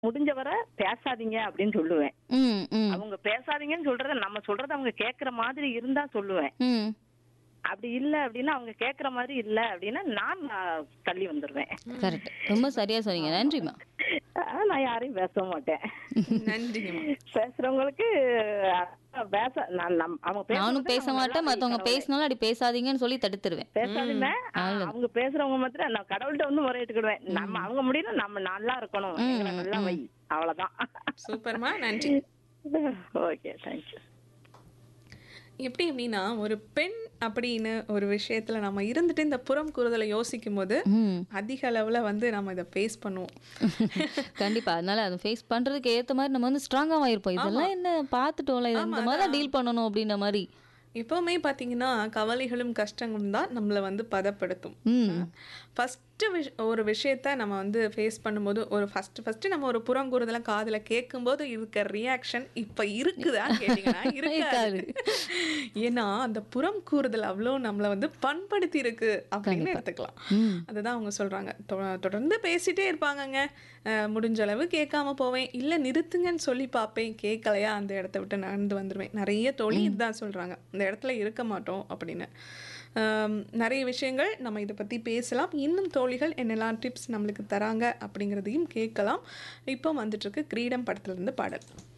முடிஞ்ச வரை பேசாதீங்க அப்படின்னு சொல்லுவேன் ம் ம் அவங்க பேசாதீங்கன்னு சொல்றத நம்ம சொல்றத அவங்க கேக்குற மாதிரி இருந்தா சொல்லுவேன் ம் அப்படி இல்ல அப்படின்னா அவங்க கேக்குற மாதிரி இல்ல அப்படின்னா நான் நான் தள்ளி வந்துருவேன் கரெக்ட் ரொம்ப சரியா சொன்னீங்க நன்றிம்மா ஆஹ் நான் யாரையும் பேச மாட்டேன் நன்றிங்கம்மா பேசுறவங்களுக்கு அஹ், பேச நான் நம்- அவங்க பேசுறத நானும் பேச நம்ம மாட்டேன் நல்லா மத்தவங்க கடவுளே. பேசினாலும் அப்படி பேசாதீங்கன்னு சொல்லி தடுத்துருவேன் பேசாதீங்க ஆஹ், அவங்க பேசுறவங்க மாத்திரம் நான் கடவுள்கிட்ட வந்து முறையிட்டுக்கிடுவேன் நம்ம அவங்க முடியல நம்ம நல்லா இருக்கணும் எங்களை நல்லா வை அவ்வளவுதான் சூப்பர்மா நன்றி ஓகே தேங்க்யூ எப்படி அப்படின்னா ஒரு பெண் அப்படின்னு ஒரு விஷயத்துல நம்ம இருந்துட்டு இந்த புறம் கூறுதலை யோசிக்கும் போது ம் அதிக அளவுல வந்து நம்ம இதை ஃபேஸ் பண்ணுவோம் கண்டிப்பா அதனால அதை ஃபேஸ் பண்றதுக்கு ஏத்த மாதிரி நம்ம வந்து ஸ்ட்ராங்காக இருப்போம் இதெல்லாம் என்ன பார்த்துட்டோம்ல இது இந்த மாதிரி தான் டீல் பண்ணணும் அப்படின்ற மாதிரி எப்பவுமே பார்த்தீங்கன்னா கவலைகளும் கஷ்டங்களும் தான் நம்மளை வந்து பதப்படுத்தும் ம் ஃபஸ்ட்டு விஷ ஒரு விஷயத்த நம்ம வந்து ஃபேஸ் பண்ணும்போது ஒரு ஃபஸ்ட்டு ஃபஸ்ட்டு நம்ம ஒரு புறங்கூறுதெல்லாம் காதில் கேட்கும்போது இருக்க ரியாக்ஷன் இப்போ இருக்குதா கேட்டிங்கன்னா இருக்காது ஏன்னா அந்த புறம் கூறுதல் அவ்வளோ நம்மளை வந்து பண்படுத்தி இருக்கு அப்படின்னு எடுத்துக்கலாம் ம் அதுதான் அவங்க சொல்கிறாங்க தொடர்ந்து பேசிட்டே இருப்பாங்கங்க அஹ் முடிஞ்ச அளவு கேட்காம போவேன் இல்லை நிறுத்துங்கன்னு சொல்லி பார்ப்பேன் கேட்கலையா அந்த இடத்த விட்டு நடந்து வந்துடுவேன் நிறைய தோழி இதுதான் சொல்கிறாங்க இந்த இடத்துல இருக்க மாட்டோம் அப்படின்னு ஆம், நிறைய விஷயங்கள் நம்ம இதை பற்றி பேசலாம் இன்னும் தோழிகள் என்னெல்லாம் டிப்ஸ் நம்மளுக்கு தராங்க அப்படிங்கிறதையும் கேட்கலாம் இப்போ வந்துட்டுருக்கு கிரீடம் படத்துலேருந்து பாடல்